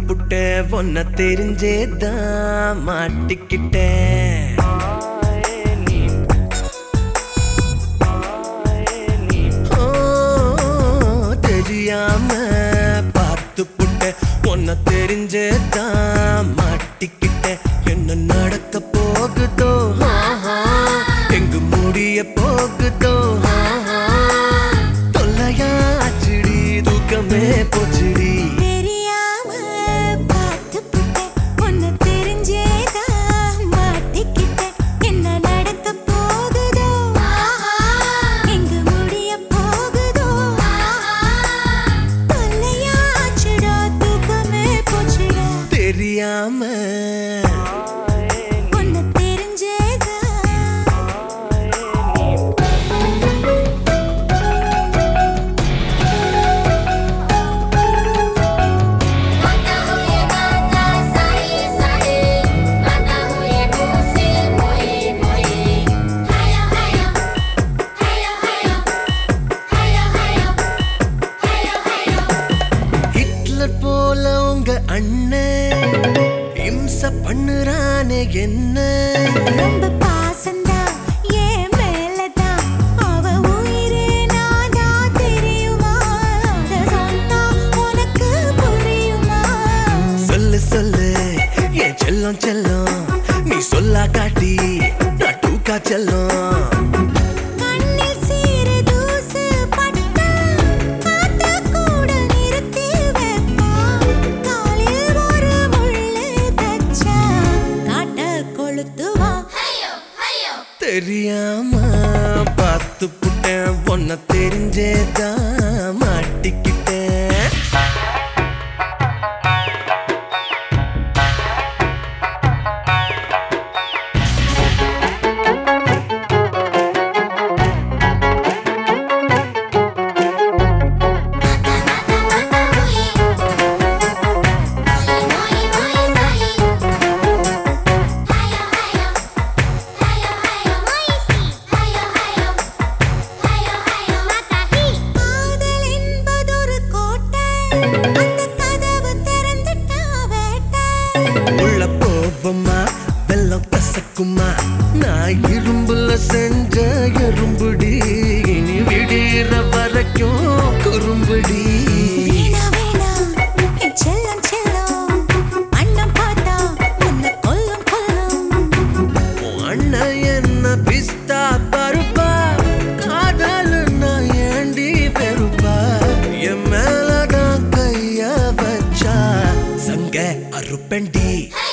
புட்டேன் ஒன்ன தெரிஞ்சேதான் மாட்டிக்கிட்டேன் ஓ, தெரியாம பார்த்து புட்டேன் ஒன்ன தெரிஞ்சேதான் மாட்டிக்கிட்டேன் என்ன நடக்க போகுதோ ஆஹா, எங்கு முடிய போகுதோ ஆஹா, தொல்லையாச்சுடி தூக்கமே போச்சுடி தெரியாம பார்த்து புட்டேன் உன்னை தெரிஞ்சேதான் மாட்டிக்கிட்டேன் என்ன நடக்க போகுதோ எங்கு முடிய போகுதோ தொல்லையாச்சுடா தூக்கமே போச்சுடா தெரியாம உன்னை தெரிஞ்சேதான் Mata huye mata sahi sahi Mata huye musi moi moi Hayo hayo Hayo hayo Hayo hayo Hayo hayo Hitler போல உங்க அண்ணன் இம்ச பண்ணுறானே என்ன ரொம்ப பாசம்தான் என் மேலதான் அவ உயிரே நான்தான் தெரியுமா அத சொன்னா உனக்கு புரியுமா சொல்லு சொல்லு என் செல்லம் செல்லம் நீ சொல்லா காட்டி நான் டூக்கா செல்லம் கண்ணில் சீறு தூசு பட்டா காத்த கூட நிறுத்தி வைப்பா காலில் ஒரு முள்ளு தச்சா காட்ட கொளுத்துவா Hayo hayo தெரியாம பார்த்து புட்டேன் பொண்ண தெரிஞ்சேதான் மாட்டிக்கிட்டேன் Moi moi sahi Hayo hayo Hayo hayo moi si Hayo hayo Hayo hayo mata hi காதல் என்பதொரு கோட்டை அந்த கதவு திறந்துட்டா வேட்டை உள்ள போவமா வெள்ளம் கசக்குமா நான் இரும்புல செஞ்ச எறும்புடி இனி விடிற வரைக்கும் குறும்புடி வீணா வீணா என் செல்லம் செல்லம் அண்ணன் பார்த்தா உன்னை கொல்லும் கொல்லும் உன் அண்ணன் என்ன பிஸ்தா பருப்பா காதல் நான் ஏண்டி பெருப்பா என் மேலதான் கைய வச்சா சங்க அறுப்பண்டி Hayo